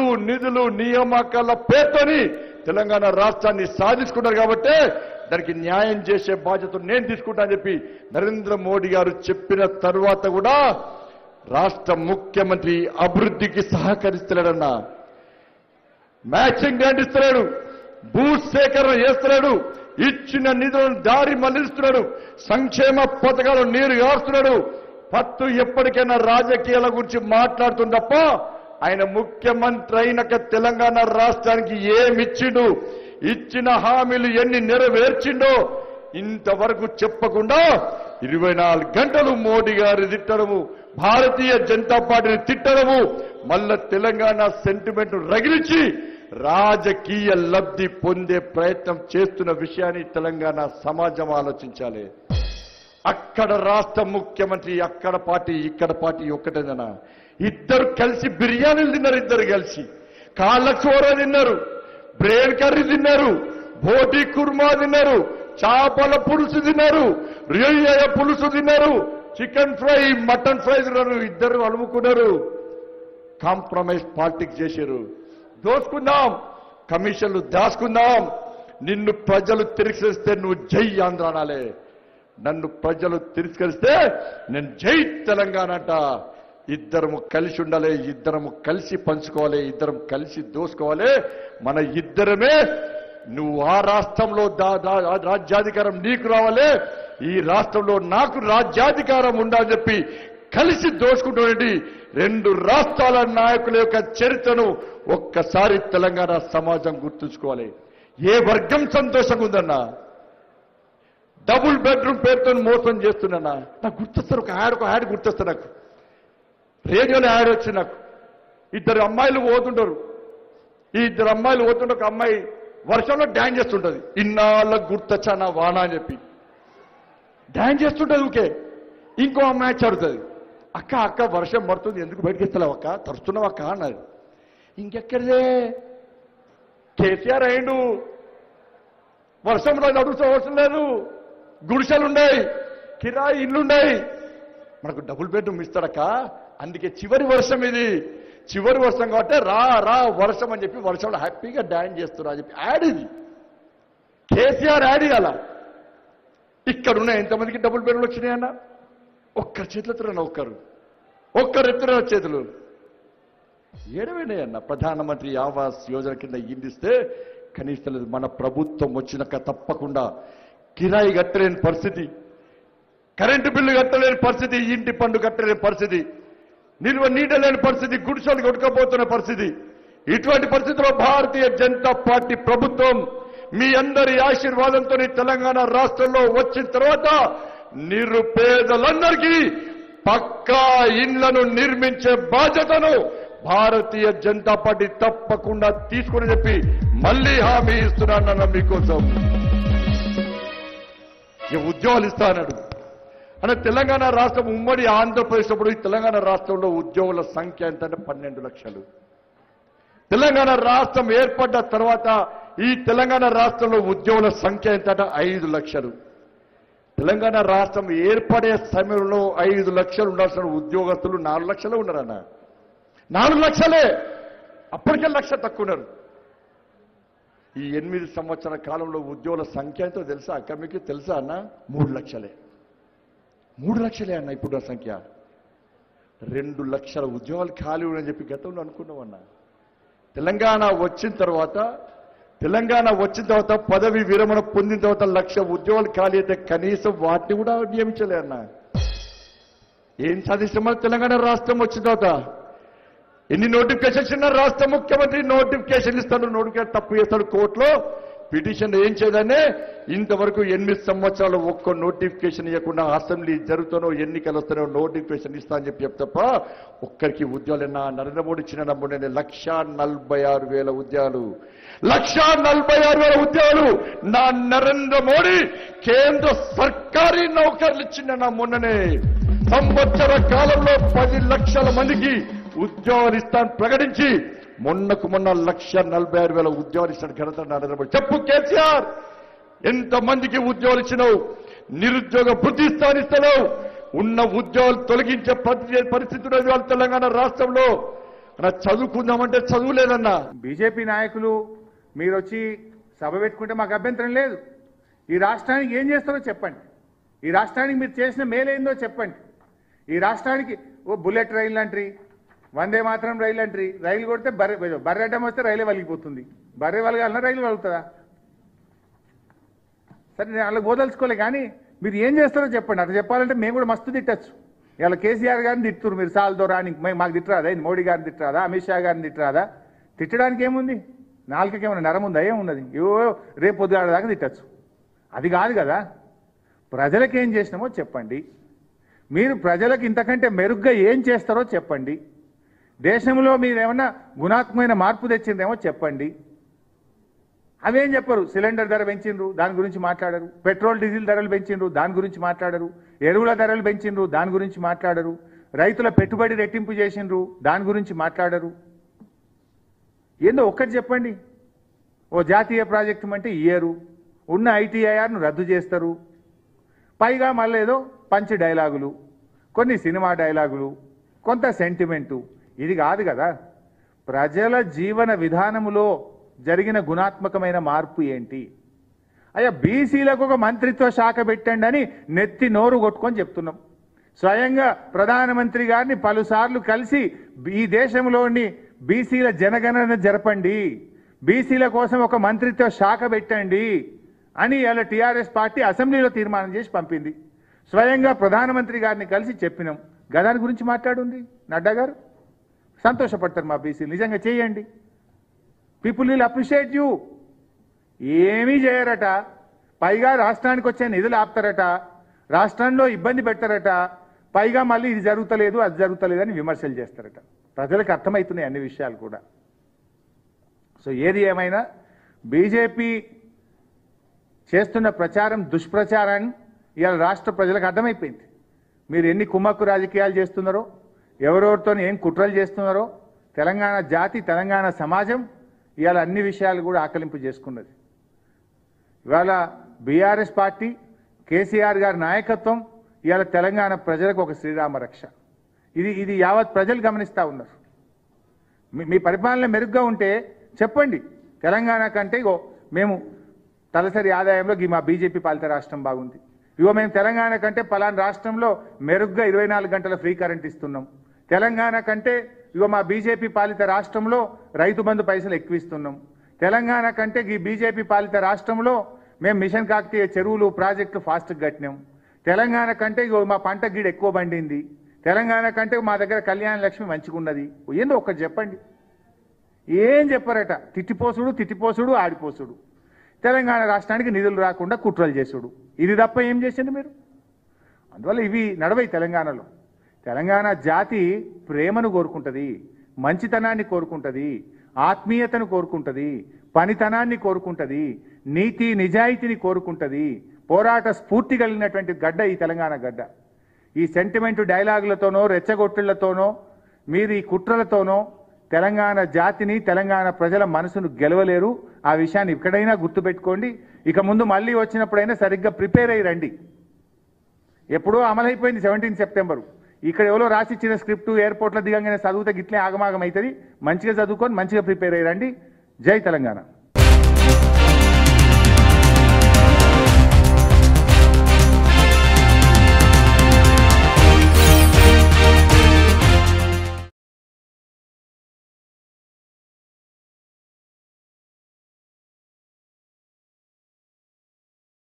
నిధులు నియామకాల పేరుతోని తెలంగాణ రాష్ట్రాన్ని సాధించుకున్నారు కాబట్టి దానికి న్యాయం చేసే బాధ్యత నేను తీసుకుంటానని చెప్పి నరేంద్ర మోడీ గారు చెప్పిన తర్వాత కూడా రాష్ట్ర ముఖ్యమంత్రి అభివృద్ధికి సహకరిస్తున్నాడన్నా మ్యాచింగ్ గ్రాంట్ ఇస్తున్నాడు భూ సేకరణ చేస్తున్నాడు ఇచ్చిన నిధులను దారి మళ్లిస్తున్నాడు సంక్షేమ పథకాలు నీరు కాస్తున్నాడు పత్తు ఎప్పటికైనా రాజకీయాల గురించి మాట్లాడుతుంది తప్ప ఆయన ముఖ్యమంత్రి అయినాక తెలంగాణ రాష్ట్రానికి ఏమిచ్చిండు ఇచ్చిన హామీలు ఎన్ని నెరవేర్చిండో ఇంతవరకు చెప్పకుండా ఇరవై నాలుగు గంటలు మోడీ గారు తిట్టడము భారతీయ జనతా పార్టీని తిట్టడము మళ్ళా తెలంగాణ సెంటిమెంట్ రగిలించి రాజకీయ లబ్ధి పొందే ప్రయత్నం చేస్తున్న విషయాన్ని తెలంగాణ సమాజం ఆలోచించాలి అక్కడ రాష్ట్ర ముఖ్యమంత్రి అక్కడ పార్టీ ఇక్కడ పార్టీ ఒక్కటేదనా ఇద్దరు కలిసి బిర్యానీలు తిన్నారు ఇద్దరు కలిసి కాళ్ళ కూర తిన్నారు బ్రెయిన్ కర్రీ తిన్నారు బోటి కుర్మా తిన్నారు చేపల పులుసు తిన్నారు రొయ్య పులుసు తిన్నారు చికెన్ ఫ్రై మటన్ ఫ్రై తిన్నారు ఇద్దరు అలుముకున్నారు కాంప్రమైజ్ పాలిటిక్స్ చేశారు దోసుకుందాం కమిషన్లు దాచుకుందాం నిన్ను ప్రజలు తిరస్కరిస్తే నువ్వు జై ఆంధ్ర అనాలే నన్ను ప్రజలు తిరస్కరిస్తే నేను జై తెలంగాణ అంట ఇద్దరము కలిసి ఉండాలి ఇద్దరము కలిసి పంచుకోవాలి ఇద్దరం కలిసి దోసుకోవాలి మన ఇద్దరమే నువ్వు ఆ రాష్ట్రంలో దా- దా- ఆ రాజ్యాధికారం నీకు రావాలి ఈ రాష్ట్రంలో నాకు రాజ్యాధికారం ఉండాలని చెప్పి కలిసి దోచుకుంటున్నటువంటి రెండు రాష్ట్రాల నాయకుల యొక్క చరిత్రను ఒక్కసారి తెలంగాణ సమాజం గుర్తుంచుకోవాలి ఏ వర్గం సంతోషంగా ఉందన్నా డబుల్ బెడ్రూమ్ పేరుతో మోసం చేస్తున్నా నాకు గుర్తొస్తారు ఒక యాడ్ ఒక యాడ్ గుర్తొస్తారు నాకు రేడియోలో యాడ్ వచ్చింది నాకు ఇద్దరు అమ్మాయిలు పోతుంటారు ఈ ఇద్దరు అమ్మాయిలు పోతుంటే ఒక అమ్మాయి వర్షంలో డ్యాన్స్ చేస్తుంటది ఇన్నాళ్ళకు గుర్తొచ్చా నా వాన అని చెప్పి డ్యాన్స్ చేస్తుంటది ఊకే ఇంకో అమ్మాయి చదువుతుంది అక్క అక్క వర్షం పడుతుంది ఎందుకు బయటకు ఇస్తలేవు అక్క తరుస్తున్నావు అక్క అన్నది ఇంకెక్కడిదే కేసీఆర్ అయిండు వర్షంలో నడుస్తూ అవసరం లేదు గుడిసెలున్నాయి కిరాయి ఇల్లున్నాయి మనకు డబుల్ బెడ్రూమ్ ఇస్తాడక్క అందుకే చివరి వర్షం ఇది చివరి వర్షం కాబట్టి రా రా వర్షం అని చెప్పి వర్షంలో హ్యాపీగా డాన్స్ చేస్తున్నా అని చెప్పి యాడ్ ఇది కేసీఆర్ యాడ్ ఇవ్వాల ఇక్కడ ఉన్న ఎంతమందికి డబుల్ బెడ్రూమ్ వచ్చినాయన్న ఒక్కరి చేతులతో ఒక్కరు ఒక్కరు ఎత్తున చేతులు ఏడవేనాయన్న ప్రధానమంత్రి ఆవాస్ యోజన కింద ఇందిస్తే కనీసం లేదు మన ప్రభుత్వం వచ్చినాక తప్పకుండా కిరాయి కట్టలేని పరిస్థితి కరెంటు బిల్లు కట్టలేని పరిస్థితి ఇంటి పన్ను కట్టలేని పరిస్థితి నిల్వ నీడ లేని పరిస్థితి గుడిసెలు కొట్టుకపోతున్న పరిస్థితి ఇటువంటి పరిస్థితిలో భారతీయ జనతా పార్టీ ప్రభుత్వం మీ అందరి ఆశీర్వాదంతో తెలంగాణ రాష్ట్రంలో వచ్చిన తర్వాత నిరుపేదలందరికీ పక్కా ఇండ్లను నిర్మించే బాధ్యతను భారతీయ జనతా పార్టీ తప్పకుండా తీసుకుని చెప్పి మళ్ళీ హామీ ఇస్తున్నానన్న మీకోసం ఈ ఉద్యోగాలు ఇస్తా అన్నాడు అంటే తెలంగాణ రాష్ట్రం ఉమ్మడి ఆంధ్రప్రదేశ్ అప్పుడు ఈ తెలంగాణ రాష్ట్రంలో ఉద్యోగుల సంఖ్య ఎంత అంటే పన్నెండు లక్షలు తెలంగాణ రాష్ట్రం ఏర్పడ్డ తర్వాత ఈ తెలంగాణ రాష్ట్రంలో ఉద్యోగుల సంఖ్య ఎంత అంటే ఐదు లక్షలు తెలంగాణ రాష్ట్రం ఏర్పడే సమయంలో ఐదు లక్షలు ఉండాల్సిన ఉద్యోగస్తులు నాలుగు లక్షలే ఉన్నారన్న నాలుగు లక్షలే అప్పటికే లక్ష తక్కువ ఉన్నారు ఈ ఎనిమిది సంవత్సరాల కాలంలో ఉద్యోగుల సంఖ్య ఎంతో తెలుసా అక్క మీకు తెలుసా అన్న మూడు లక్షలే మూడు లక్షలే అన్న ఇప్పుడు ఆ సంఖ్య రెండు లక్షల ఉద్యోగాలు ఖాళీ ఉన్నాయని చెప్పి గతంలో అనుకున్నామన్న తెలంగాణ వచ్చిన తర్వాత తెలంగాణ వచ్చిన తర్వాత పదవి విరమణ పొందిన తర్వాత లక్ష ఉద్యోగాలు ఖాళీ అయితే కనీసం వాటిని కూడా నియమించలే అన్న ఏం సాధిస్తామని తెలంగాణ రాష్ట్రం వచ్చిన తర్వాత ఎన్ని నోటిఫికేషన్స్ ఉన్నా రాష్ట్ర ముఖ్యమంత్రి నోటిఫికేషన్ ఇస్తాడు నోటిఫికేషన్ తప్పు చేస్తాడు కోర్టులో పిటిషన్ ఏం చేయదనే ఇంతవరకు ఎనిమిది సంవత్సరాలు ఒక్క నోటిఫికేషన్ ఇవ్వకుండా అసెంబ్లీ జరుగుతానో ఎన్నికలు వస్తానో నోటిఫికేషన్ ఇస్తా అని చెప్పి చెప్తప్ప ఒక్కరికి ఉద్యోగాలన్నా నరేంద్ర మోడీ ఇచ్చిన నమ్ముడే లక్ష నలభై ఆరు వేల ఉద్యోగాలు లక్ష నలభై ఆరు వేల ఉద్యోగాలు నా నరేంద్ర మోడీ కేంద్ర సర్కారీ నౌకర్లు ఇచ్చిన నా మొన్ననే సంవత్సర కాలంలో పది లక్షల మందికి ఉద్యోగాలు ఇస్తాను ప్రకటించి మొన్నకు మొన్న లక్ష నలభై ఆరు వేల ఉద్యోగాలు ఇస్తాను ఘనత నరేంద్ర మోడీ చెప్పు కేసీఆర్ ఎంతమందికి ఉద్యోగాలు ఇచ్చినావు నిరుద్యోగ వృత్తి స్థానిస్తున్నావు ఉన్న ఉద్యోగాలు తొలగించే పరి- పరిస్థితి ఉన్నది వాళ్ళ తెలంగాణ రాష్ట్రంలో అన్న చదువుకుందామంటే చదువు లేదన్నా బీజేపీ నాయకులు మీరు వచ్చి సభ పెట్టుకుంటే మాకు అభ్యంతరం లేదు ఈ రాష్ట్రానికి ఏం చేస్తారో చెప్పండి ఈ రాష్ట్రానికి మీరు చేసిన మేలేందో చెప్పండి ఈ రాష్ట్రానికి ఓ బుల్లెట్ రైలు అంటారు వందే మాత్రం రైలు అంటారు రైలు కొడితే బర్రె బర్రె అడ్డం వస్తే రైలే వలిగిపోతుంది బర్రె వలగాలన్నా రైలు వలుగుతుందా సరే నేను వాళ్ళకి వదలుచుకోలే కానీ మీరు ఏం చేస్తారో చెప్పండి అట్లా చెప్పాలంటే మేము కూడా మస్తు తిట్టచ్చు ఇలా కేసీఆర్ గారిని తిట్టురు మీరు సాల్తో రాని మేము మాకు తిట్టరాదా ఏంది మోడీ గారిని తిట్టరాదా అమిత్ షా గారిని తిట్టరాదా తిట్టడానికి ఏముంది నాలుకకి ఏమన్నా నరం ఉందా ఏమున్నది ఏవో రేపు పొద్దుగాడ దాకా తిట్టచ్చు అది కాదు కదా ప్రజలకు ఏం చేసినామో చెప్పండి మీరు ప్రజలకు ఇంతకంటే మెరుగ్గా ఏం చేస్తారో చెప్పండి దేశంలో మీరు ఏమన్నా గుణాత్మకమైన మార్పు తెచ్చిందేమో చెప్పండి అవేం చెప్పరు సిలిండర్ ధర పెంచిండ్రు దాని గురించి మాట్లాడరు పెట్రోల్ డీజిల్ ధరలు పెంచిండ్రు దాని గురించి మాట్లాడరు ఎరువుల ధరలు పెంచిండ్రు దాని గురించి మాట్లాడరు రైతుల పెట్టుబడి రెట్టింపు చేసిండ్రు దాని గురించి మాట్లాడరు ఏందో ఒక్కటి చెప్పండి ఓ జాతీయ ప్రాజెక్టు అంటే ఇయ్యరు ఉన్న ఐటీఐఆర్ను రద్దు చేస్తారు పైగా మళ్ళీ ఏదో పంచ్ డైలాగులు కొన్ని సినిమా డైలాగులు కొంత సెంటిమెంటు ఇది కాదు కదా ప్రజల జీవన విధానములో జరిగిన గుణాత్మకమైన మార్పు ఏంటి అయ్యా బీసీలకు ఒక మంత్రిత్వ శాఖ పెట్టండి అని నెత్తి నోరు కొట్టుకొని చెప్తున్నాం స్వయంగా ప్రధానమంత్రి గారిని పలుసార్లు కలిసి ఈ దేశంలోని బీసీల జనగణన జరపండి బీసీల కోసం ఒక మంత్రిత్వ శాఖ పెట్టండి అని ఇలా టీఆర్ఎస్ పార్టీ అసెంబ్లీలో తీర్మానం చేసి పంపింది స్వయంగా ప్రధానమంత్రి గారిని కలిసి చెప్పినాం గదాని గురించి మాట్లాడుంది నడ్డా గారు సంతోషపడతారు మా బీసీలు నిజంగా చేయండి పీపుల్ విల్ అప్రిషియేట్ యూ ఏమీ చేయరట పైగా రాష్ట్రానికి వచ్చే నిధులు ఆపుతారట రాష్ట్రంలో ఇబ్బంది పెడతారట పైగా మళ్ళీ ఇది జరుగుతలేదు అది జరుగుతలేదు అని విమర్శలు చేస్తారట ప్రజలకు అర్థమవుతున్నాయి అన్ని విషయాలు కూడా సో ఏది ఏమైనా బీజేపీ చేస్తున్న ప్రచారం దుష్ప్రచారాన్ని ఇవాళ రాష్ట్ర ప్రజలకు అర్థమైపోయింది మీరు ఎన్ని కుమ్మక్కు రాజకీయాలు చేస్తున్నారో ఎవరెవరితో ఏం కుట్రలు చేస్తున్నారో తెలంగాణ జాతి తెలంగాణ సమాజం ఇవాళ అన్ని విషయాలు కూడా ఆకలింపు చేసుకున్నది ఇవాళ బీఆర్ఎస్ పార్టీ కేసీఆర్ గారి నాయకత్వం ఇవాళ తెలంగాణ ప్రజలకు ఒక శ్రీరామ రక్ష ఇది ఇది యావత్ ప్రజలు గమనిస్తూ ఉన్నారు మీ- మీ పరిపాలన మెరుగ్గా ఉంటే చెప్పండి తెలంగాణ కంటే ఇగో మేము తలసరి ఆదాయంలో ఈ మా బీజేపీ పాలిత రాష్ట్రం బాగుంది ఇగో మేము తెలంగాణ కంటే పలానా రాష్ట్రంలో మెరుగ్గా ఇరవై నాలుగు గంటల ఫ్రీ కరెంట్ ఇస్తున్నాం తెలంగాణ కంటే ఇగో మా బీజేపీ పాలిత రాష్ట్రంలో రైతు బంధు పైసలు ఎక్కువ ఇస్తున్నాం తెలంగాణ కంటే ఈ బీజేపీ పాలిత రాష్ట్రంలో మేము మిషన్ కాకతీయ చెరువులు ప్రాజెక్టులు ఫాస్ట్గా కట్టినాం తెలంగాణ కంటే ఇగో మా పంట గీడ ఎక్కువ పండింది తెలంగాణ కంటే మా దగ్గర కళ్యాణ లక్ష్మి మంచిగా ఉన్నది ఏందో ఒక్కటి చెప్పండి ఏం చెప్పారట తిట్టిపోసుడు తిట్టిపోసుడు ఆడిపోసుడు తెలంగాణ రాష్ట్రానికి నిధులు రాకుండా కుట్రలు చేసుడు ఇది తప్ప ఏం చేసింది మీరు అందువల్ల ఇవి నడవై తెలంగాణలో తెలంగాణ జాతి ప్రేమను కోరుకుంటుంది మంచితనాన్ని కోరుకుంటుంది ఆత్మీయతను కోరుకుంటుంది పనితనాన్ని కోరుకుంటుంది నీతి నిజాయితీని కోరుకుంటుంది పోరాట స్ఫూర్తి కలిగినటువంటి గడ్డ ఈ తెలంగాణ గడ్డ ఈ సెంటిమెంట్ డైలాగులతోనో రెచ్చగొట్టుళ్లతోనో మీరు ఈ కుట్రలతోనో తెలంగాణ జాతిని తెలంగాణ ప్రజల మనసును గెలవలేరు ఆ విషయాన్ని ఎక్కడైనా గుర్తుపెట్టుకోండి ఇక ముందు మళ్ళీ వచ్చినప్పుడైనా సరిగ్గా ప్రిపేర్ అయ్యి రండి ఎప్పుడో అమలైపోయింది సెవెంటీన్ సెప్టెంబర్ ఇక్కడ ఎవరో రాసిచ్చిన స్క్రిప్ట్ ఎయిర్పోర్ట్లో దిగంగానే చదివితే గిట్లే ఆగమాగం అవుతుంది మంచిగా చదువుకొని మంచిగా ప్రిపేర్ అయ్యి రండి జై తెలంగాణ